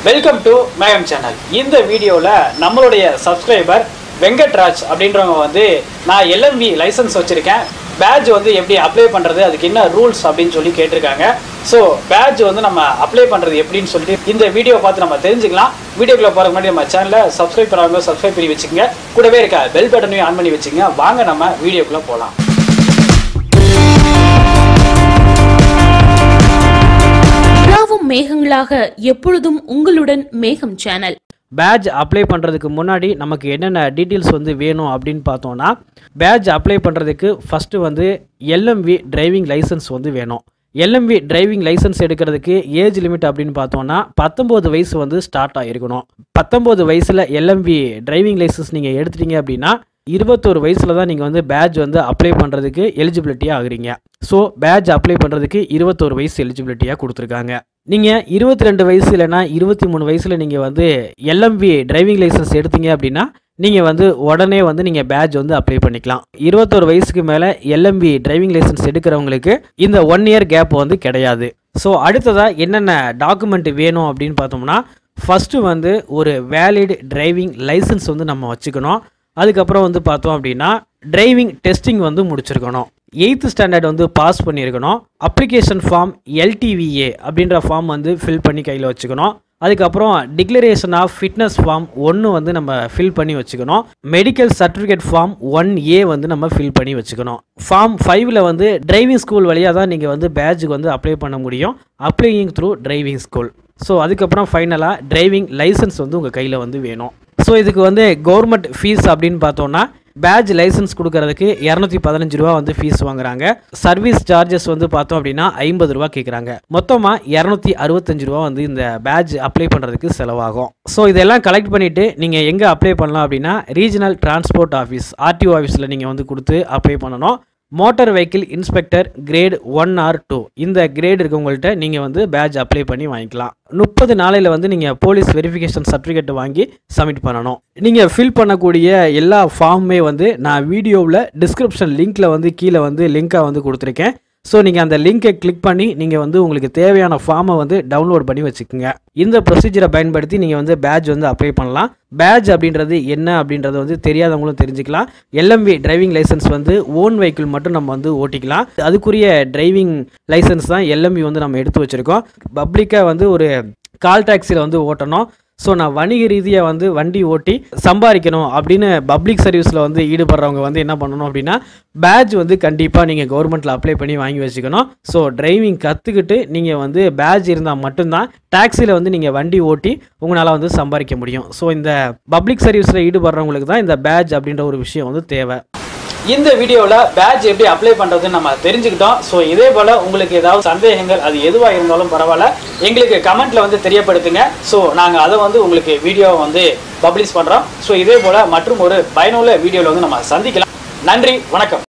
welcome to மேகம் channel இந்த வீடியோவில் நம்மளுடைய சப்ஸ்கிரைபர் வெங்கட்ராஜ் அப்படின்றவங்க வந்து நான் எல்எம்வி லைசன்ஸ் வச்சுருக்கேன் பேட்ச் வந்து எப்படி அப்ளை பண்ணுறது அதுக்கு என்ன ரூல்ஸ் அப்படின்னு சொல்லி கேட்டிருக்காங்க ஸோ பேட்ச் வந்து நம்ம அப்ளை பண்ணுறது எப்படின்னு சொல்லிட்டு இந்த வீடியோ பார்த்து நம்ம தெரிஞ்சுக்கலாம் வீடியோக்குள்ள போகிற முன்னாடி நம்ம சேனலை சப்ஸ்கிரைப் பண்ணாங்க சப்ஸ்கிரைப் பண்ணி வச்சுக்கோங்க கூடவே இருக்க பெல் பட்டனையும் ஆன் பண்ணி வச்சுக்கோங்க வாங்க நம்ம வீடியோக்குள்ளே போகலாம் உலாவும் மேகங்களாக எப்பொழுதும் உங்களுடன் மேகம் சேனல் பேட்ச் அப்ளை பண்ணுறதுக்கு முன்னாடி நமக்கு என்னென்ன டீட்டெயில்ஸ் வந்து வேணும் அப்படின்னு பார்த்தோன்னா பேட்ச் அப்ளை பண்ணுறதுக்கு ஃபஸ்ட்டு வந்து எல்எம்வி டிரைவிங் லைசன்ஸ் வந்து வேணும் எல்எம்வி டிரைவிங் லைசன்ஸ் எடுக்கிறதுக்கு ஏஜ் லிமிட் அப்படின்னு பார்த்தோன்னா பத்தொம்போது வயசு வந்து ஸ்டார்ட் ஆகிருக்கணும் பத்தொம்போது வயசில் எல்எம்வி டிரைவிங் லைசன்ஸ் நீங்கள் எடுத்துட்டீங்க அப்படின்னா இருபத்தோரு வயசில் தான் நீங்கள் வந்து பேட்ச் வந்து அப்ளை பண்ணுறதுக்கு எலிஜிபிலிட்டியாக ஆகுறீங்க ஸோ பேட்ச் அப்ளை பண்ணுறதுக்கு இருபத்தோரு வயசு எலிஜிபிலிட்டியாக கொடுத்துருக்காங்க நீங்கள் இருபத்தி ரெண்டு வயசு இல்லைனா இருபத்தி மூணு வயசில் நீங்கள் வந்து எல்எம்பி டிரைவிங் லைசன்ஸ் எடுத்தீங்க அப்படின்னா நீங்கள் வந்து உடனே வந்து நீங்கள் பேட்ச் வந்து அப்ளை பண்ணிக்கலாம் இருபத்தோரு வயசுக்கு மேலே எல்எம்பி டிரைவிங் லைசன்ஸ் எடுக்கிறவங்களுக்கு இந்த ஒன் இயர் கேப் வந்து கிடையாது ஸோ அடுத்ததாக என்னென்ன டாக்குமெண்ட் வேணும் அப்படின்னு பார்த்தோம்னா ஃபஸ்ட்டு வந்து ஒரு வேலிட் டிரைவிங் லைசன்ஸ் வந்து நம்ம வச்சுக்கணும் அதுக்கப்புறம் வந்து பார்த்தோம் அப்படின்னா டிரைவிங் டெஸ்டிங் வந்து முடிச்சிருக்கணும் எயித்து ஸ்டாண்டர்ட் வந்து பாஸ் பண்ணியிருக்கணும் அப்ளிகேஷன் ஃபார்ம் எல்டிவிஏ அப்படின்ற ஃபார்ம் வந்து ஃபில் பண்ணி கையில் வச்சுக்கணும் அதுக்கப்புறம் டிக்ளரேஷன் ஆஃப் ஃபிட்னஸ் ஃபார்ம் ஒன்று வந்து நம்ம ஃபில் பண்ணி வச்சுக்கணும் medical certificate form one A வந்து நம்ம ஃபில் பண்ணி வச்சுக்கணும் ஃபார்ம் ஃபைவ்ல வந்து டிரைவிங் ஸ்கூல் வழியாக தான் நீங்கள் வந்து பேட்சுக்கு வந்து அப்ளை பண்ண முடியும் applying through driving school so அதுக்கப்புறம் ஃபைனலாக டிரைவிங் லைசன்ஸ் வந்து உங்கள் கையில் வந்து வேணும் ஸோ இதுக்கு வந்து கவர்மெண்ட் ஃபீஸ் அப்படின்னு பார்த்தோன்னா பேட்ச் லைசன்ஸ் கொடுக்கறதுக்கு இரநூத்தி பதினஞ்சு ரூபா வந்து ஃபீஸ் வாங்குறாங்க சர்வீஸ் சார்ஜஸ் வந்து பார்த்தோம் அப்படின்னா ஐம்பது ரூபா கேட்குறாங்க மொத்தமாக இரநூத்தி அறுபத்தஞ்சு ரூபா வந்து இந்த பேட்ச் அப்ளை பண்ணுறதுக்கு செலவாகும் ஸோ இதெல்லாம் கலெக்ட் பண்ணிவிட்டு நீங்கள் எங்கே அப்ளை பண்ணலாம் அப்படின்னா ரீஜனல் டிரான்ஸ்போர்ட் ஆஃபீஸ் ஆர்டிஓ ஆஃபீஸில் நீங்கள் வந்து கொடுத்து அப்ளை பண்ணணும் motor vehicle inspector grade one or two இந்த கிரேட் இருக்கவங்கள்ட்ட நீங்கள் வந்து பேட்ச் அப்ளை பண்ணி வாங்கிக்கலாம் முப்பது நாளையில் வந்து நீங்கள் போலீஸ் வெரிஃபிகேஷன் சர்டிஃபிகேட் வாங்கி சப்மிட் பண்ணணும் நீங்கள் ஃபில் பண்ணக்கூடிய எல்லா ஃபார்முமே வந்து நான் வீடியோவில் டிஸ்கிரிப்ஷன் லிங்க்கில் வந்து கீழே வந்து லிங்காக வந்து கொடுத்துருக்கேன் ஸோ நீங்கள் அந்த லிங்கை கிளிக் பண்ணி நீங்கள் வந்து உங்களுக்கு தேவையான ஃபார்மை வந்து டவுன்லோட் பண்ணி வச்சுக்கோங்க இந்த ப்ரொசீஜரை பயன்படுத்தி நீங்கள் வந்து பேட்ச் வந்து அப்ளை பண்ணலாம் பேட்ச் அப்படின்றது என்ன அப்படின்றது வந்து தெரியாதவங்களும் தெரிஞ்சுக்கலாம் எல்எம்வி டிரைவிங் லைசன்ஸ் வந்து ஓன் வெஹிக்கிள் மட்டும் நம்ம வந்து ஓட்டிக்கலாம் அதுக்குரிய டிரைவிங் லைசன்ஸ் தான் எல்எம்வி வந்து நம்ம எடுத்து வச்சுருக்கோம் பப்ளிக்காக வந்து ஒரு கால் டாக்ஸியில் வந்து ஓட்டணும் ஸோ நான் வணிக ரீதியாக வந்து வண்டி ஓட்டி சம்பாதிக்கணும் அப்படின்னு பப்ளிக் சர்வீஸில் வந்து ஈடுபடுறவங்க வந்து என்ன பண்ணணும் அப்படின்னா பேட்ச் வந்து கண்டிப்பாக நீங்கள் கவர்மெண்ட்டில் அப்ளை பண்ணி வாங்கி வச்சுக்கணும் ஸோ டிரைவிங் கற்றுக்கிட்டு நீங்கள் வந்து பேட்ச் இருந்தால் மட்டும்தான் டாக்ஸியில் வந்து நீங்கள் வண்டி ஓட்டி உங்களால் வந்து சம்பாதிக்க முடியும் ஸோ இந்த பப்ளிக் சர்வீஸில் ஈடுபடுறவங்களுக்கு தான் இந்த பேட்ச் அப்படின்ற ஒரு விஷயம் வந்து தேவை இந்த வீடியோவில் பேட்ச் எப்படி அப்ளை பண்ணுறதுன்னு நம்ம தெரிஞ்சுக்கிட்டோம் ஸோ இதே போல் உங்களுக்கு ஏதாவது சந்தேகங்கள் அது எதுவாக இருந்தாலும் பரவாயில்ல எங்களுக்கு கமெண்ட்டில் வந்து தெரியப்படுத்துங்க ஸோ நாங்கள் அதை வந்து உங்களுக்கு வீடியோவை வந்து பப்ளிஷ் பண்ணுறோம் ஸோ இதே போல் மற்றும் ஒரு பயனுள்ள வீடியோவில் வந்து நம்ம சந்திக்கலாம் நன்றி வணக்கம்